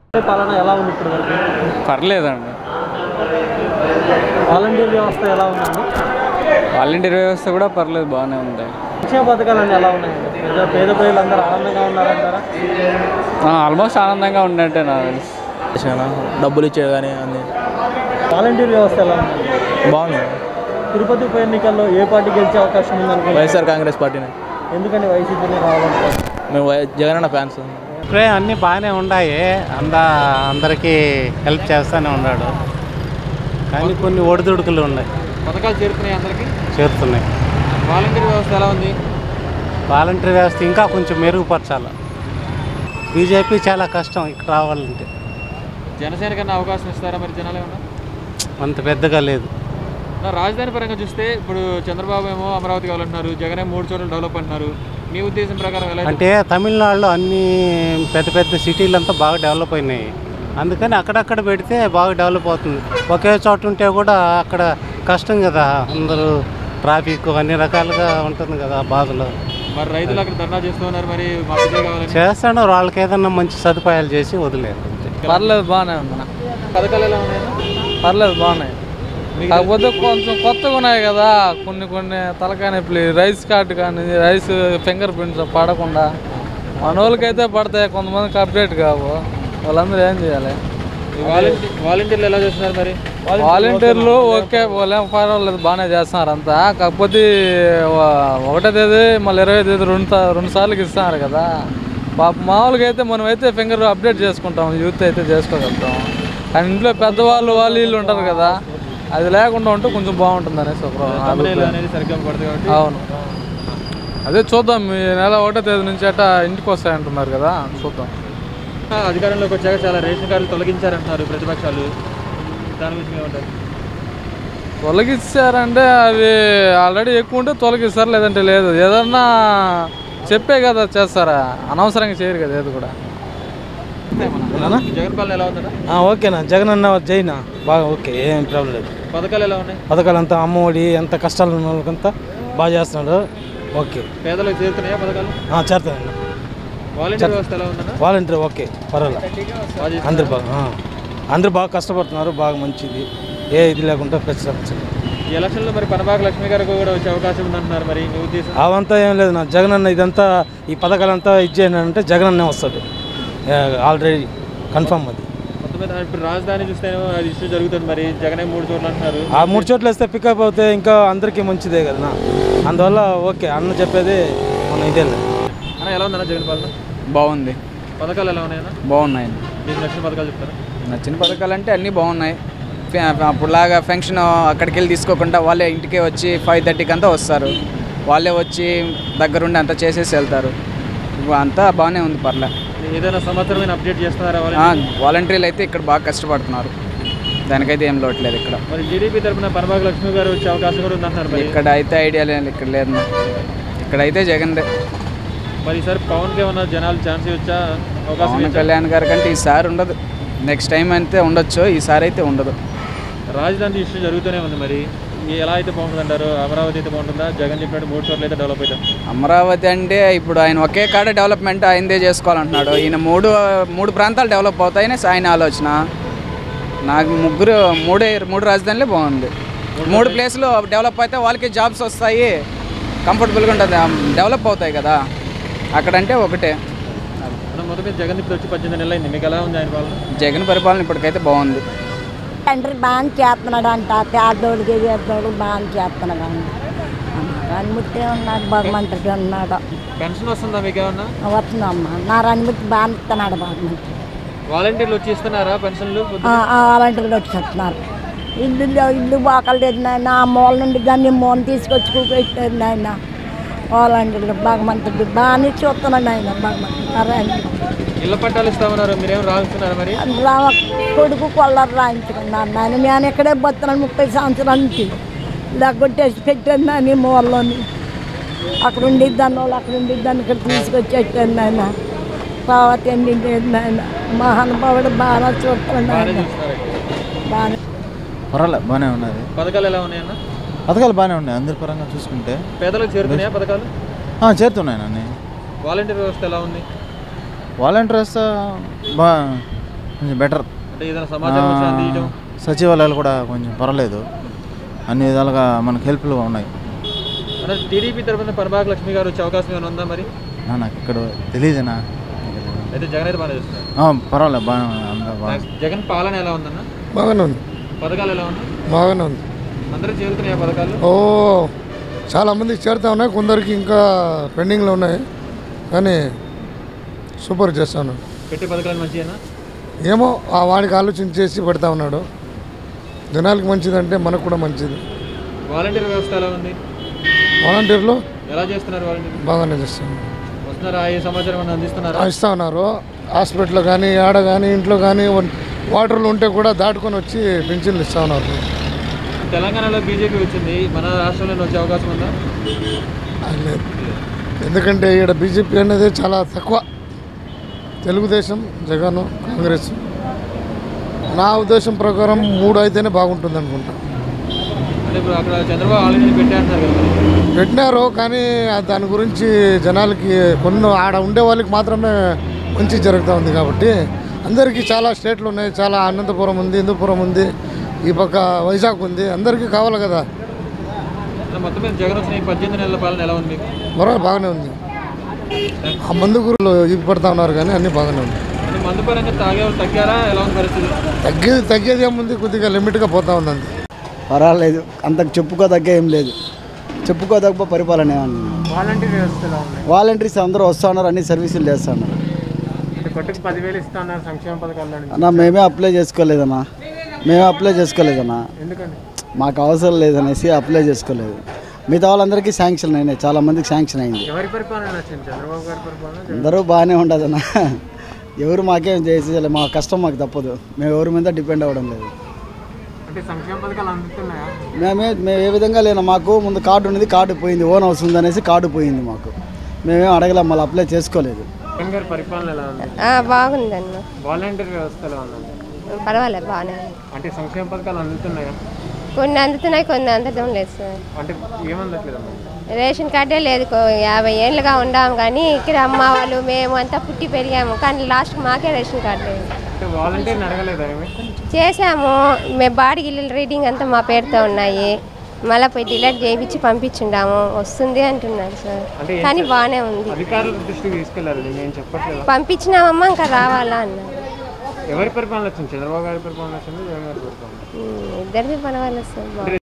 పాలన ఎలా ఉంది ఇప్పుడు వరకు పర్లేదండి వాలంటీర్ వ్యవస్థ ఎలా ఉందండి వాలంటీర్ వ్యవస్థ కూడా పర్లేదు బాగానే ఉంది సంక్షేమ పథకాలన్నీ ఎలా ఉన్నాయండి పేద పేద ప్రజలందరూ ఆనందంగా ఉన్నారంటారా ఆల్మోస్ట్ ఆనందంగా ఉన్నట్టే నాకు తెలుసు చాలా డబ్బులు ఇచ్చేది కానీ అన్ని వాలంటీర్ వ్యవస్థ ఎలా ఉందండి బాగుంది తిరుపతి ఉప ఎన్నికల్లో ఏ పార్టీ గెలిచే అవకాశం ఉందనుకుంటున్నారు వైఎస్ఆర్ కాంగ్రెస్ పార్టీని ఎందుకని వైసీపీని రావాలంటారు మేము వై- జగనన్న ఫ్యాన్స్ ఇప్పుడే అన్నీ బాగానే ఉన్నాయి అంద అందరికీ హెల్ప్ చేస్తూనే ఉన్నాడు కానీ కొన్ని ఒడిదుడుకులు ఉన్నాయి పథకాలు చేరుతున్నాయి అందరికీ చేరుతున్నాయి వాలంటీర్ వ్యవస్థ ఎలా ఉంది వాలంటీర్ వ్యవస్థ ఇంకా కొంచెం మెరుగుపరచాలి బీజేపీ చాలా కష్టం ఇక్కడ రావాలంటే జనసేన కన్నా అవకాశం ఇస్తారా మరి జనాలు ఏమన్నా అంత పెద్దగా లేదు నా రాజధాని పరంగా చూస్తే ఇప్పుడు చంద్రబాబు ఏమో అమరావతి కావాలంటున్నారు జగన్ ఏమో మూడు చోట్ల డెవలప్ అంటున్నారు మీ ఉద్దేశం ప్రకారం ఎలా అంటే తమిళనాడులో అన్ని పెద్ద పెద్ద సిటీలంతా బాగా డెవలప్ అయినాయి అందుకని అక్కడక్కడ పెడితే బాగా డెవలప్ అవుతుంది ఒకే చోట ఉంటే కూడా అక్కడ కష్టం కదా అందరూ ట్రాఫిక్ అన్ని రకాలుగా ఉంటుంది కదా బాధలు మరి రైతులు అక్కడ ధర్నా చేస్తూ ఉన్నారు మరి మాకు ఇదే కావాలని చేస్తాడు వాళ్ళకి ఏదన్నా మంచి సదుపాయాలు చేసి వదిలేరు అంతే. పర్లేదు బాగానే ఉంది పథకాలు ఎలా ఉన్నాయి పర్లేదు బాగున్నాయి కాకపోతే కొంచెం కొత్తగా ఉన్నాయి కదా కొన్ని కొన్ని తలకాయ నొప్పులు రైస్ కార్డు కానీ రైస్ ఫింగర్ ప్రింట్స్ పడకుండా మన వాళ్ళకైతే పడతాయి కొంతమందికి అప్డేట్ కావు వాళ్ళందరూ ఏం చేయాలి వాలంటీర్ వాలంటీర్లు ఎలా చేస్తున్నారు మరి వాలంటీర్లు ఓకే వాళ్ళేం పర్వాలేదు బాగానే చేస్తున్నారు అంతా కాకపోతే వా- ఒకటో తేదీ మళ్ళీ ఇరవై తేదీ రెండు సా- రెండు సార్లకి ఇస్తున్నారు కదా పాప మామూలుగా అయితే మనం అయితే ఫింగర్ అప్డేట్ చేసుకుంటాం యూత్ అయితే చేసుకోగలుగుతాం కానీ ఇంట్లో పెద్దవాళ్ళు వాళ్ళు వీళ్ళు ఉంటారు కదా అది లేకుండా ఉంటే కొంచెం బాగుంటుంది అనేసి ఒక కంపెనీలు అనేది సరిగ్గా పడుతుంది కాబట్టి అవును అదే చూద్దాం ఈ నెల ఒకటో తేదీ నుంచి అట్ట ఇంటికి వస్తాయంటున్నారు కదా చూద్దాం అధికారంలోకి వచ్చాక చాలా రేషన్ కార్డులు తొలగించారంటున్నారు ప్రతిపక్షాలు దాని గురించి ఏమంటారు తొలగిస్తారంటే అవి ఆల్రెడీ ఎక్కువ ఉంటే తొలగిస్తారు లేదంటే లేదు ఏదన్నా చెప్పే కదా చేస్తారా అనవసరంగా చేయరు కదా ఏది కూడా జగన్ పాలన ఎలా ఉందన్నా ఓకేనా జగన్ అన్న జైనా బాగా ఓకే ఏం ప్రాబ్లం లేదు పథకాలు ఎలా ఉన్నాయి పథకాలు అంతా అమ్మఒడి ఎంత కష్టాలు ఉన్న వాళ్ళకంతా బాగా చేస్తున్నాడు ఓకే పేదలకు చేరుతున్నాయా పథకాలు చేస్తానన్న వాలంటీర్ వ్యవస్థ ఎలా ఉందన్నా వాలంటీర్ ఓకే పర్వాలేదు బాగా చేస్తున్నారు. అందరు బాగా ఆ. అందరూ బాగా కష్టపడుతున్నారు బాగా మంచిది ఏ ఇది లేకుండా ప్రతి ఈ ఎలక్షన్లో మరి పనబాక లక్ష్మి గారికి కూడా వచ్చే అవకాశం ఉందంటున్నారు మరి మీ ఉద్దేశం అవంతా ఏం లేదు నా జగన్ అన్న ఇదంతా ఈ పథకాలంతా ఇచ్చేయండి జగన్ అన్నే వస్తాడు ఆల్రెడీ కన్ఫర్మ్ అది మొత్తం మీద ఇప్పుడు రాజధాని చూస్తేనేమో అది ఇష్యూ జరుగుతుంది మరి జగనే మూడు చోట్ల అంటున్నారు ఆ మూడు చోట్ల వేస్తే పికప్ అవుతే ఇంకా అందరికీ మంచిదే కదా నా. అందువల్ల ఓకే అన్న చెప్పేది మనం ఇదే లేదు అన్న ఎలా ఉందన్న జగన్ పాలన బాగుంది పథకాలు ఎలా ఉన్నాయన్న బాగున్నాయి మీకు నచ్చిన పథకాలు చెప్తారా నచ్చిన పథకాలు అంటే అన్నీ బాగున్నాయి ఫె- అప్పుడులాగా ఫంక్షన్ అక్కడికి వెళ్ళి తీసుకోకుండా వాళ్ళే ఇంటికే వచ్చి ఫైవ్ థర్టీకి అంతా వస్తారు వాళ్ళే వచ్చి దగ్గరుండి అంతా చేసేసి వెళ్తారు ఇప్పుడు అంతా బాగానే ఉంది పర్లే ఏదైనా సమాచారమైన అప్డేట్ చేస్తున్నారా ఆ, వాళ్ళని వాలంటీర్లు అయితే ఇక్కడ బాగా కష్టపడుతున్నారు దానికైతే ఏం లోట్లేదు ఇక్కడ మరి టీడీపీ తరపున పనబాక లక్ష్మి గారు వచ్చే అవకాశం కూడా ఉందంటున్నారు మరి ఇక్కడ అయితే ఐడియా లేదు ఇక్కడ లేదు నాకు. ఇక్కడైతే జగన్ మరి ఈసారి పవన్కి ఏమన్నా జనాలు ఛాన్స్ ఇవ్వచ్చా అవకాశం పవన్ ఇవ్వచ్చా? కళ్యాణ్ గారి కంటే ఈసారి ఉండదు నెక్స్ట్ టైం అయితే ఉండొచ్చు ఈసారి అయితే ఉండదు రాజధాని ఇష్యూ జరుగుతూనే ఉంది మరి ఈ ఎలా అయితే బాగుంటుంది అంటారు అమరావతి అయితే బాగుంటుందా జగన్ చెప్పినట్టు మూడు చోట్ల అయితే డెవలప్ అవుతాం అమరావతి అంటే ఇప్పుడు ఆయన ఒకే కాడ డెవలప్మెంట్ ఆయనదే చేసుకోవాలంటున్నాడు ఈయన మూడు మూడు ప్రాంతాలు డెవలప్ అవుతాయని ఆయన ఆలోచన నాకు ముగ్గురు మూడే మూడు రాజధానులే బాగుంది మూడు ప్లేస్లు డెవలప్ అయితే వాళ్ళకి జాబ్స్ వస్తాయి కంఫర్టబుల్గా ఉంటుంది డెవలప్ అవుతాయి కదా అక్కడంటే ఒకటే మనం మొత్తం మీద జగన్ ఇప్పుడు వచ్చి పద్దెనిమిది నెలలు అయింది మీకు ఎలా ఉంది ఆయన పాలన జగన్ పరిపాలన ఇప్పటికైతే బాగుంది తండ్రి బాగా చేస్తున్నాడు అంట పేదోడికి పేదోడు బాగా చేస్తున్నాడు అంట రణమూర్తి ఉన్నాడు భగవంతుడు ఉన్నాడు పెన్షన్ వస్తుందా మీకు ఏమన్నా వస్తుందమ్మా నా రణమూర్తి బాగా ఇస్తున్నాడు భగవంతుడు వాలంటీర్లు వచ్చి ఇస్తున్నారా పెన్షన్లు అలాంటివి వచ్చేస్తున్నారు ఇల్లు ఇల్లు బాకలేదు నాయన ఆ మూల నుండి దాన్ని మూల తీసుకొచ్చి పెట్టారు నాయన వాళ్ళంటి భగవంతుడు బాగానే చూస్తున్నాడు ఆయన భగవంతుడు నారాయణ ఇళ్ళ పట్టాలు ఇస్తామన్నారు మీరేం రాస్తున్నారు మరి రామ కొడుకు కొల్లరు రాయించుకున్నాను నాయన నేను ఇక్కడే బతున్నాను ముప్పై సంవత్సరాల నుంచి లగ్గొట్టేసి పెట్టాను నాని మూలలోని అక్కడ ఉండిద్దాను వాళ్ళు అక్కడ ఉండిద్దాన్ని ఇక్కడ తీసుకొచ్చి పెట్టాను నాయన పావతి ఎండి నాయన మహానుభావుడు బాగా చూస్తున్నాడు ఆయన బాగా పర్వాలేదు బాగానే ఉన్నది పథకాలు ఎలా ఉన్నాయన్న పథకాలు బాగానే ఉన్నాయి అందరి పరంగా చూసుకుంటే పేదలకు చేరుతున్నాయా పథకాలు ఆ, చేరుతున్నాయి నన్ను వాలంటీర్ వ్యవస్థ ఎలా ఉంది వాలంటీర్ వ్యవస్థ బా కొంచెం బెటర్ అంటే ఏదైనా సమాచారం వచ్చినా అందించడం సచివాలయాలు కూడా కొంచెం పర్వాలేదు అన్ని విధాలుగా మనకు హెల్ప్ఫుల్గా ఉన్నాయి అంటే టీడీపీ తరఫున పరభాగ లక్ష్మి గారు వచ్చే అవకాశం ఏమైనా ఉందా మరి నా నాకు ఇక్కడ తెలియదునా అయితే జగన్ అయితే బాగా చేస్తున్నారు పర్వాలేదు బాగా అందరూ బాగా జగన్ పాలన ఎలా ఉందన్న బాగానే ఉంది పథకాలు ఎలా ఉన్నాయి బాగానే ఉంది అందరూ చేరుతున్నాయి పథకాలు ఓ చాలా మందికి చేరుతా ఉన్నాయి కొందరికి ఇంకా పెండింగ్లో ఉన్నాయి కానీ సూపర్ చేస్తా ఉన్నాడు పెట్టే పథకాలు మంచిగా ఏమో ఆ వాడికి ఆలోచన చేసి పెడతా ఉన్నాడు జనాలకి మంచిదంటే మనకు కూడా మంచిది వాలంటీర్ వ్యవస్థ ఎలా ఉంది వాలంటీర్లు ఎలా చేస్తున్నారు వాలంటీర్ బాగానే చేస్తాను వస్తున్నారా ఏ సమాచారం ఏమైనా అందిస్తున్నారా ఇస్తా ఉన్నారు హాస్పిటల్లో కానీ ఆడ కానీ ఇంట్లో కానీ వాటర్లు ఉంటే కూడా దాటుకొని వచ్చి పింఛన్లు ఇస్తా ఉన్నారు తెలంగాణలో బీజేపీ వచ్చింది మన రాష్ట్రంలో వచ్చే అవకాశం ఉందా అది లేదు ఎందుకంటే ఇక్కడ బీజేపీ అనేది చాలా తక్కువ తెలుగుదేశం జగన్ కాంగ్రెస్ నా ఉద్దేశం ప్రకారం మూడు అయితేనే బాగుంటుంది అనుకుంటా అంటే ఇప్పుడు అక్కడ చంద్రబాబు ఆల్రెడీ పెట్టేస్తున్నారు కదా మరి. పెట్టినారు కానీ ఆ దాని గురించి జనాలకి కొన్ని ఆడ ఉండే వాళ్ళకి మాత్రమే మంచి జరుగుతూ ఉంది కాబట్టి అందరికీ చాలా స్టేట్లు ఉన్నాయి చాలా అనంతపురం ఉంది హిందూపురం ఉంది ఈ పక్క వైజాగ్ ఉంది అందరికీ కావాలి కదా అంటే మొత్తం మీద జగన్ వచ్చిన ఈ పద్దెనిమిది నెలల పాలన ఎలా ఉంది మీకు మరో బాగానే ఉంది ఆ మందు గురులు ఇది పడతా ఉన్నారు కానీ అన్నీ బాగానే ఉంది అంటే మందు పరంగా తాగే వాళ్ళు తగ్గారా ఎలా ఉంది పరిస్థితి తగ్గేది తగ్గేది ఏముంది కొద్దిగా లిమిట్గా పోతా ఉంది అంతే పర్వాలేదు అంతకు చెప్పుకోదగ్గ ఏం లేదు చెప్పుకోదగ్గ పరిపాలన వాలంటీర్ వ్యవస్థలో ఉన్నాయి వాలంటీర్స్ అందరూ వస్తూ ఉన్నారు అన్ని సర్వీసులు చేస్తూ ఉన్నారు కొట్టుకు పదివేలు ఇస్తా ఉన్నారు సంక్షేమ పథకాల నుంచి అన్న మేమే అప్లై చేసుకోలేదన్నా మేమే అప్లై చేసుకోలేదన్నా ఎందుకండి మాకు అవసరం లేదనేసి అప్లై చేసుకోలేదు మిగతా వాళ్ళందరికీ శాంక్షన్ అయినాయి చాలా మందికి శాంక్షన్ అయింది ఎవరి పరిపాలన నచ్చింది చంద్రబాబు గారి పరిపాలన అందరూ బాగానే ఉండదన్న ఎవరు మాకేం చేసేది మా కష్టం మాకు తప్పదు మేము ఎవరి మీద డిపెండ్ అవ్వడం లేదు అంటే సంక్షేమ పథకాలు అందుతున్నాయా మేమే మేము ఏ విధంగా లేనా మాకు ముందు కార్డు ఉన్నది కార్డు పోయింది ఓన్ హౌస్ ఉందనేసి కార్డు పోయింది మాకు మేమేం అడగలేం మళ్ళీ అప్లై చేసుకోలేదు జగన్ గారి పరిపాలన ఎలా ఉంది బాగుందన్న వాలంటీర్ వ్యవస్థ ఎలా ఉంది పర్వాలేదు బాగానే ఉంది అంటే సంక్షేమ పథకాలు అందుతున్నాయా కొన్ని అందుతున్నాయి కొన్ని అందడం లేదు సార్ అంటే ఏమందట్లేదమ్మా రేషన్ కార్డే లేదు కో- యాభై ఏళ్ళుగా ఉండాము కానీ ఇక్కడ అమ్మ వాళ్ళు మేము అంతా పుట్టి పెరిగాము కానీ లాస్ట్ మాకే రేషన్ కార్డు లేదు అంటే వాలంటీర్ని అడగలేదా ఏమి చేసాము మేము బాడీ గిల్లుల రీడింగ్ అంతా మా పేరుతో ఉన్నాయి మళ్ళీ పోయి డిలీట్ చేయించి పంపించుండాము వస్తుంది అంటున్నారు సార్ అంటే ఏం కానీ సార్? బాగానే ఉంది అధికారుల దృష్టికి తీసుకెళ్లారు నేను చెప్పట్లేదు పంపించినామమ్మా ఇంకా రావాలా అన్నారు ఎవరి పరిపాలన వచ్చింది చంద్రబాబు గారి పరిపాలన వచ్చింది జగన్ గారి పరిపాలన ఉమ్, ఇద్దరిది పర్వాలేదు సార్ బాగుంది